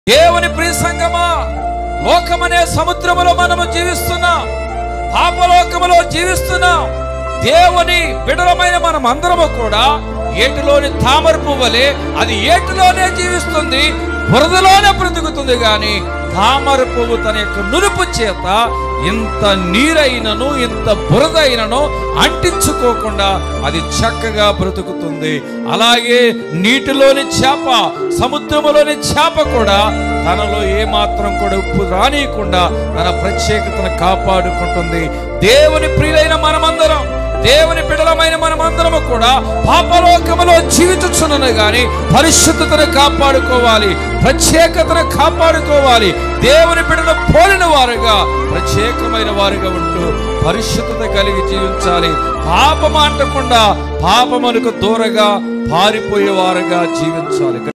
దేవుని ప్రియ సంగమా లోకమనే సముద్రములో మనము జీవిస్తున్నాం పాపలోకములో జీవిస్తున్నాం దేవుని బిడలమైన మనం అందరము కూడా ఏటిలోని తామర పువ్వలే అది ఏటిలోనే జీవిస్తుంది బురదలోనే బ్రతుకుతుంది గాని తామర పువ్వు తన యొక్క నురుపు చేత ఇంత నీరైనను ఇంత బురదైనను అంటించుకోకుండా అది చక్కగా బ్రతుకుతుంది అలాగే నీటిలోని చేప సముద్రములోని చేప కూడా తనలో ఏమాత్రం కూడా ఉప్పు రానియకుండా తన ప్రత్యేకతను కాపాడుకుంటుంది దేవుని ప్రియులైన మనమందరం దేవుని బిడలమైన మనమందరము కూడా పాపలోకములో జీవించుచున్నను గాని పరిశుద్ధతను కాపాడుకోవాలి ప్రత్యేకతను కాపాడుకోవాలి దేవుని బిడలు పోలిన వారుగా ప్రత్యేకమైన వారుగా ఉంటూ పరిశుద్ధత కలిగి జీవించాలి పాపం అంటకుండా పాపమునకు దూరగా పారిపోయే వారుగా జీవించాలి